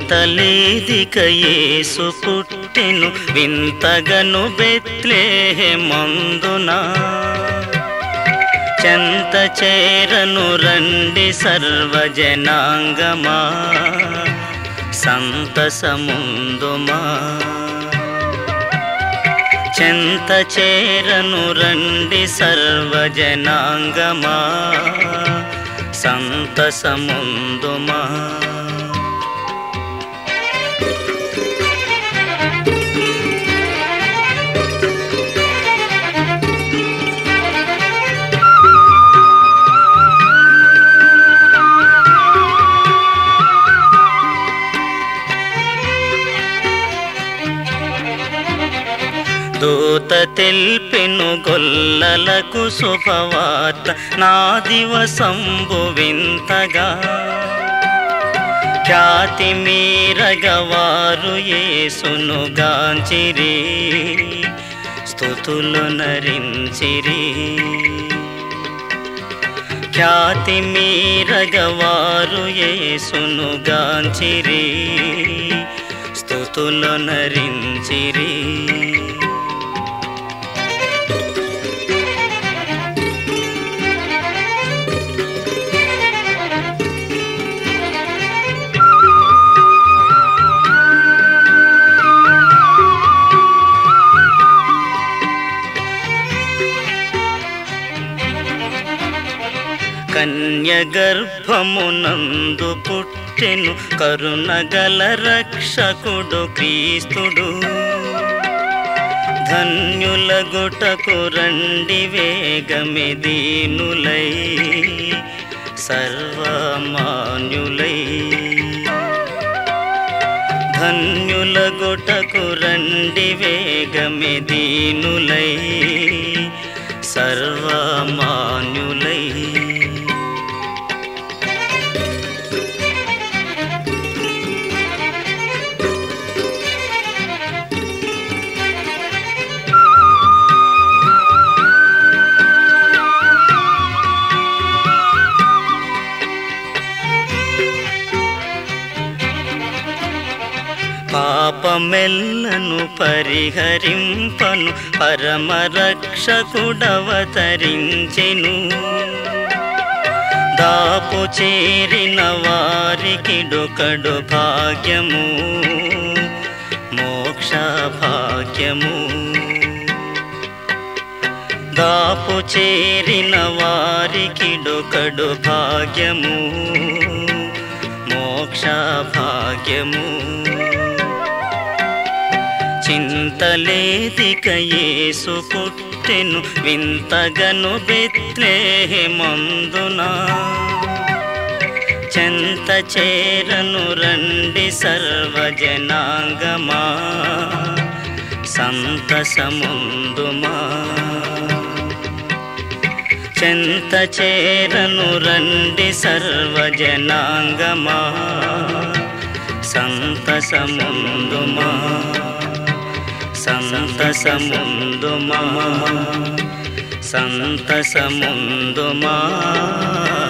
వింతలేదిక యేసు పుట్టెను వింతగను బెత్లేహెమందునా చెంత చేరను రండి సర్వజనాంగమా సంతసముందుమా చెంత చేరను రండి సర్వజనాంగమా సంతసముందుమా దూత తెల్పెను గొల్లలకు శుభవార్త నా దివసంబు వింతగా ఖ్యాతి మీరగవారు యేసును గాంచిరి స్థుతులు నరించిరి ఖ్యాతి మీరగవారు యేసును గాంచిరి స్థుతులు నరించిరి కన్యగర్భమునందు పుట్టెను కరుణగల రక్షకుడు క్రీస్తుడు ధన్యుల గుటకు రండి వేగమె దీనులై సర్వమాన్యులై ధన్యుల గుటకు రండి వేగమె దీనులై సర్వమాన్యులై పాపమెల్లను పరిహరింపను పరమరక్షకుడవతరించెను దాపు చేరిన వారికి డొకడు భాగ్యము మోక్ష భాగ్యము దాపు చేరిన వారికి డొకడు భాగ్యము మోక్ష భాగ్యము చింతలేదిక యేసు పుట్టెను వింతగను బెత్లేహెమందునా చెంత చేరను రండి సర్వజనాంగమా సంతసముందుమా చెంత చేరను రండి సర్వజనాంగమా సంతసముందుమా సంతసముందుమా సంతసముందుమా